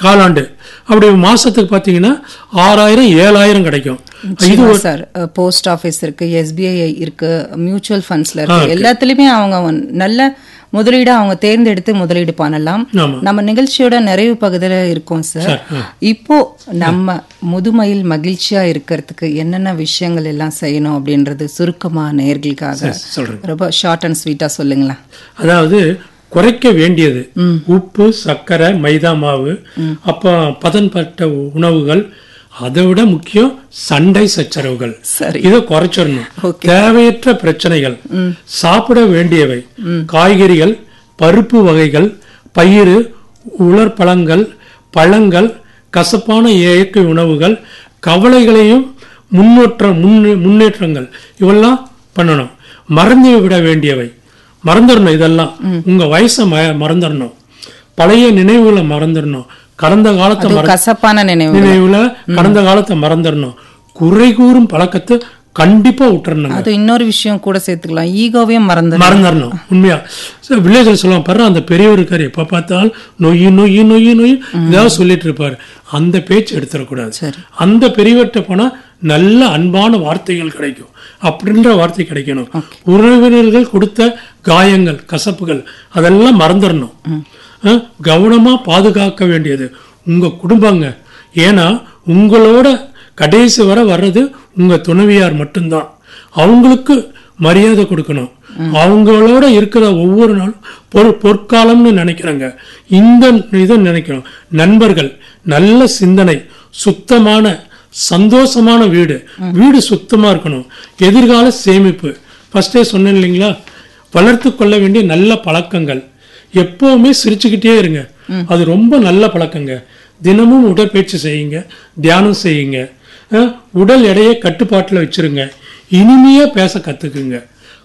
காலாண்டு அப்படி மாசத்துக்கு பார்த்தீங்கன்னா ஆறாயிரம் ஏழாயிரம் கிடைக்கும் நிச்சயமா சார் போஸ்ட் ஆபீஸ் இருக்கு எஸ்பிஐ இருக்கு மியூச்சுவல் ஃபண்ட்ஸ்ல இருக்கு எல்லாத்துலயுமே அவங்க வந்து நல்ல முதலீடா அவங்க தேர்ந்தெடுத்து முதலீடு பண்ணலாம் ஆமா. நம்ம நிகழ்ச்சியோட நிறைவு பகுதியில இருக்கோம் சார் இப்போ நம்ம முதுமையில் மகிழ்ச்சியா இருக்கிறதுக்கு என்னென்ன விஷயங்கள் எல்லாம் செய்யணும் அப்படின்றது சுருக்கமா நேர்களுக்காக சொல்றேன் ரொம்ப ஷார்ட் அண்ட் ஸ்வீட்டா சொல்லுங்களேன் அதாவது குறைக்க வேண்டியது உப்பு சர்க்கரை மைதா மாவு அப்போ பதன்பட்ட உணவுகள் அதை விட முக்கியம் சண்டை சச்சரவுகள் சரி இதை குறைச்சிடணும் தேவையற்ற பிரச்சனைகள் சாப்பிட வேண்டியவை காய்கறிகள் பருப்பு வகைகள் பயிறு உலர் பழங்கள் பழங்கள் கசப்பான இயற்கை உணவுகள் கவலைகளையும் முன்னேற்ற முன்னே- முன்னேற்றங்கள் இவெல்லாம் பண்ணணும் மறந்து விட வேண்டியவை மறந்துடணும் இதெல்லாம் உங்க வயசை ம- மறந்துடணும் பழைய நினைவுகளை மறந்துடணும் கடந்த காலத்தை அது மற கசப்பான நினைவு நினைவுல கடந்த காலத்தை மறந்துடணும் குறை கூறும் பழக்கத்தை கண்டிப்பா விட்டுறணுங்க அது இன்னொரு விஷயம் கூட சேர்த்துக்கலாம் ஈகோவையும் மறந்து மறந்துடணும் உண்மையா வில்லேஜில் சொல்லுவாங்க பாரு அந்த பெரியவர் இருக்காரு எப்ப பார்த்தாலும் நொய் நொய் நொய் நொய் ஏதாவது சொல்லிட்டு இருப்பாரு அந்த பேச்சு எடுத்துடக்கூடாது சரி. அந்த பெரியவர்கிட்ட போனா நல்ல அன்பான வார்த்தைகள் கிடைக்கும் அப்படின்ற வார்த்தை கிடைக்கணும் உறவினர்கள் கொடுத்த காயங்கள் கசப்புகள் அதெல்லாம் மறந்துடணும் அஹ், கவனமா பாதுகாக்க வேண்டியது உங்க குடும்பங்க ஏன்னா உங்களோட கடைசி வரை வர்றது உங்க துணைவியார் மட்டும்தான் அவங்களுக்கு மரியாதை கொடுக்கணும் அவங்களோட இருக்கிற ஒவ்வொரு நாளும் பொற் பொற்காலம்னு நினைக்கிறேங்க இந்த இதை நினைக்கிறோம் நண்பர்கள் நல்ல சிந்தனை சுத்தமான சந்தோஷமான வீடு வீடு சுத்தமா இருக்கணும் எதிர்கால சேமிப்பு ஃபர்ஸ்டே சொன்னேன் இல்லைங்களா வளர்த்து கொள்ள வேண்டிய நல்ல பழக்கங்கள் எப்பவுமே சிரிச்சுக்கிட்டே இருங்க அது ரொம்ப நல்ல பழக்கங்க தினமும் உடற்பயிற்சி செய்யுங்க தியானம் செய்யுங்க அஹ், உடல் எடையை கட்டுப்பாட்டில் வச்சிருங்க இனிமையா பேச கத்துக்குங்க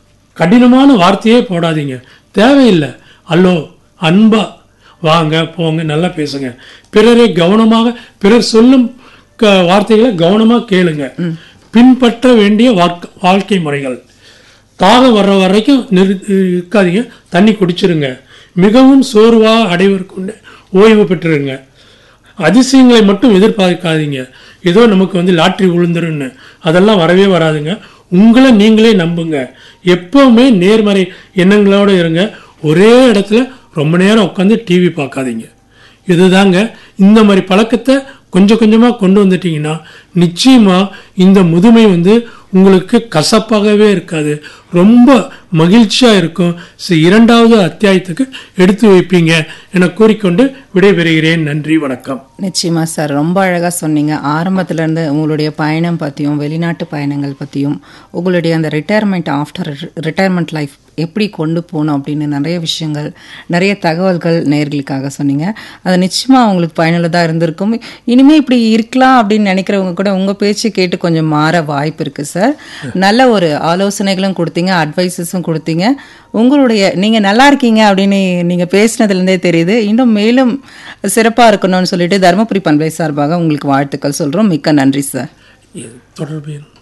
கடினமான வார்த்தையே போடாதீங்க தேவையில்லை அல்லோ அன்பா வாங்க போங்க நல்லா பேசுங்க பிறரை கவனமாக பிறர் சொல்லும் க- வார்த்தைகளை கவனமா கேளுங்க பின்பற்ற வேண்டிய வாழ்க்கை- வாழ்க்கை முறைகள் தாகம் வர்ற வரைக்கும் நிறு இருக்காதீங்க தண்ணி குடிச்சிருங்க மிகவும் சோர்வா அடைவதற்கு ஓய்வு பெற்றுருங்க அதிசயங்களை மட்டும் எதிர்பார்க்காதீங்க ஏதோ நமக்கு வந்து லாட்ரி விழுந்துருன்னு அதெல்லாம் வரவே வராதுங்க உங்களை நீங்களே நம்புங்க எப்பவுமே நேர்மறை எண்ணங்களோட இருங்க ஒரே இடத்துல ரொம்ப நேரம் உட்காந்து டிவி பார்க்காதீங்க இதுதாங்க இந்த மாதிரி பழக்கத்தை கொஞ்சம் கொஞ்சமா கொண்டு வந்துட்டீங்கன்னா நிச்சயமா இந்த முதுமை வந்து உங்களுக்கு கசப்பாகவே இருக்காது ரொம்ப மகிழ்ச்சியா இருக்கும் சரி, இரண்டாவது அத்தியாயத்துக்கு எடுத்து வைப்பீங்க என கூறிக்கொண்டு விடைபெறுகிறேன் நன்றி வணக்கம் நிச்சயமா சார் ரொம்ப அழகா சொன்னீங்க ஆரம்பத்துல இருந்து உங்களுடைய பயணம் பத்தியும் வெளிநாட்டு பயணங்கள் பத்தியும் உங்களுடைய அந்த ரிட்டையர்மெண்ட் ஆஃப்டர் ரிட்டையர்மெண்ட் லைஃப் எப்படி கொண்டு போகணும் அப்படின்னு நிறைய விஷயங்கள் நிறைய தகவல்கள் நேர்களுக்காக சொன்னீங்க அது நிச்சயமா உங்களுக்கு பயனுள்ளதா இருந்திருக்கும் இனிமே இப்படி இருக்கலாம் அப்படின்னு நினைக்கிறவங்க கூட உங்க பேச்சு கேட்டு கொஞ்சம் மாற வாய்ப்பு இருக்கு சார் நல்ல ஒரு ஆலோசனைகளும் கொடுத்தீங்க அட்வைசஸும் கொடுத்தீங்க உங்களுடைய நீங்க நல்லா இருக்கீங்க அப்படின்னு நீங்க பேசினதுல இருந்தே தெரியுது இன்னும் மேலும் சிறப்பா இருக்கணும்னு சொல்லிட்டு தருமபுரி பண்பலை சார்பாக உங்களுக்கு வாழ்த்துக்கள் சொல்றோம் மிக்க நன்றி சார் தொடர்பு